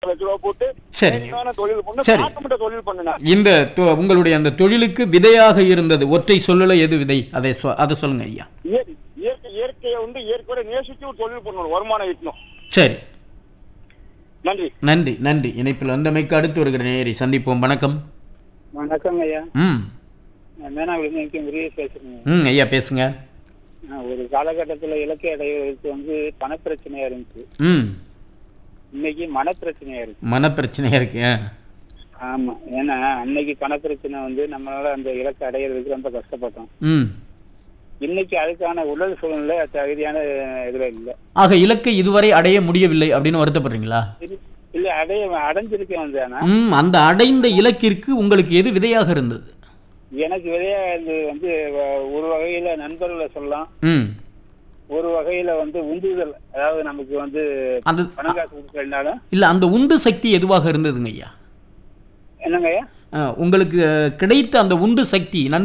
லட்ச ரூபா போட்டு சரிங்க. சரியான தொழில் பண்ணு சரி. காக்கமிட்ட தொழில் பண்ணுனா இந்த தொ- உங்களுடைய அந்த தொழிலுக்கு விதையாக இருந்தது ஒற்றை சொல்லுல எது விதை அதை சொ- அதை சொல்லுங்க ஐயா இயற்கை இயற்கை இயற்கையை வந்து இயற்கையோட நேசிச்சு ஒரு தொழில் பண்ணணும் வருமானம் ஈட்டணும் சரி நன்றி நன்றி நன்றி இணைப்பில் வந்தமைக்கு அடுத்து வருகிற நேயரை சந்திப்போம் வணக்கம் வணக்கம் ஐயா ம் நான் மேனாவிலிருந்து எனக்கு முறையே பேசுறேங்க ம் ஐயா பேசுங்க நான் ஒரு காலகட்டத்துல இலக்கை அடைவதற்கு வந்து பணப்பிரச்சனையா இருந்துச்சு ம் இன்னைக்கு மனப்பிரச்சனையா இருக்கு மனப்பிரச்சனையா இருக்கு ஆ. ஆமா ஏன்னா அன்னைக்கு பணப்பிரச்சனை வந்து நம்மளால அந்த இலக்கை அடையிறதுக்கு ரொம்ப கஷ்டப்பட்டோம் ம் இன்னைக்கு அதுக்கான உடல் சூழ்நிலை தகுதியான இதுல இல்ல ஆக இலக்கை இதுவரை அடைய முடியவில்லை அப்படின்னு வருத்தப்படுறீங்களா இது- இல்ல அடைய அடைஞ்சிருக்கேன் வந்து ஆனா ம் அந்த அடைந்த இலக்கிற்கு உங்களுக்கு எது விதையாக இருந்தது எனக்கு விதையா இது வந்து வ- ஒரு வகையில நண்பர்களை சொல்லலாம் ம் ஒரு வகையில வந்து உந்துதல் அதாவது நமக்கு வந்து அந்த பணம் காசு கொடுக்கலனாலும் இல்லை அந்த உந்து சக்தி எதுவாக இருந்ததுங்க ஐயா என்னங்க ஐயா ஆ, உங்களுக்கு கிடைத்த அந்த உந்து சக்தி நண்பர்